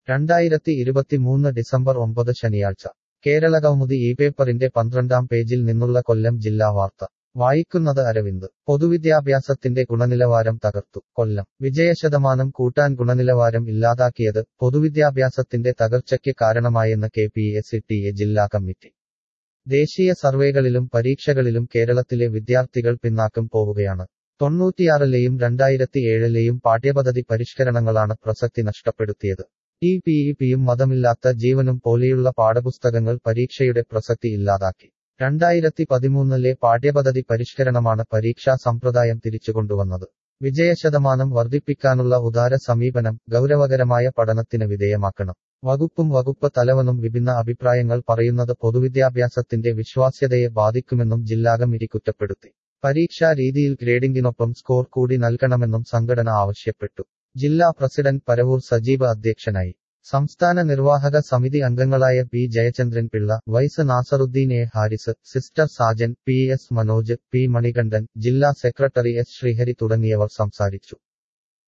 രണ്ടായിരത്തി ഇരുപത്തിമൂന്ന് ഡിസംബർ ഒമ്പത് ശനിയാഴ്ച കേരളകൗമുദി ഈ പേപ്പറിന്റെ പന്ത്രണ്ടാം പേജിൽ നിന്നുള്ള കൊല്ലം ജില്ലാ വാർത്ത വായിക്കുന്നത് അരവിന്ദ് പൊതുവിദ്യാഭ്യാസത്തിന്റെ ഗുണനിലവാരം തകർത്തു കൊല്ലം വിജയശതമാനം കൂട്ടാൻ ഗുണനിലവാരം ഇല്ലാതാക്കിയത് പൊതുവിദ്യാഭ്യാസത്തിന്റെ തകർച്ചയ്ക്ക് കാരണമായെന്ന് K P S T A എ ജില്ലാ കമ്മിറ്റി ദേശീയ സർവേകളിലും പരീക്ഷകളിലും കേരളത്തിലെ വിദ്യാർത്ഥികൾ പിന്നാക്കം പോവുകയാണ് തൊണ്ണൂറ്റിയാറിലെയും രണ്ടായിരത്തി ഏഴിലെയും പാഠ്യപദ്ധതി പരിഷ്കരണങ്ങളാണ് പ്രസക്തി നഷ്ടപ്പെടുത്തിയത് ടി പി ഇ പിയും മതമില്ലാത്ത ജീവനും പോലെയുള്ള പാഠപുസ്തകങ്ങൾ പരീക്ഷയുടെ പ്രസക്തി ഇല്ലാതാക്കി രണ്ടായിരത്തി പതിമൂന്നിലെ പാഠ്യപദ്ധതി പരിഷ്കരണമാണ് പരീക്ഷാ സമ്പ്രദായം തിരിച്ചുകൊണ്ടുവന്നത് വിജയശതമാനം വർദ്ധിപ്പിക്കാനുള്ള ഉദാര സമീപനം ഗൗരവകരമായ പഠനത്തിന് വിധേയമാക്കണം വകുപ്പും വകുപ്പ് തലവനും വിഭിന്ന അഭിപ്രായങ്ങൾ പറയുന്നത് പൊതുവിദ്യാഭ്യാസത്തിന്റെ വിശ്വാസ്യതയെ ബാധിക്കുമെന്നും ജില്ലാ കമ്മിറ്റി കുറ്റപ്പെടുത്തി പരീക്ഷാ രീതിയിൽ ഗ്രേഡിംഗിനൊപ്പം സ്കോർ കൂടി നൽകണമെന്നും സംഘടന ആവശ്യപ്പെട്ടു ജില്ലാ പ്രസിഡന്റ് പരവൂർ സജീവ അധ്യക്ഷനായി സംസ്ഥാന നിർവാഹക സമിതി അംഗങ്ങളായ P Jayachandran Pillai vice Nasaruddin A Haris sister Sajan P S Manoj P Manikandan ജില്ലാ സെക്രട്ടറി എസ് ശ്രീഹരി തുടങ്ങിയവർ സംസാരിച്ചു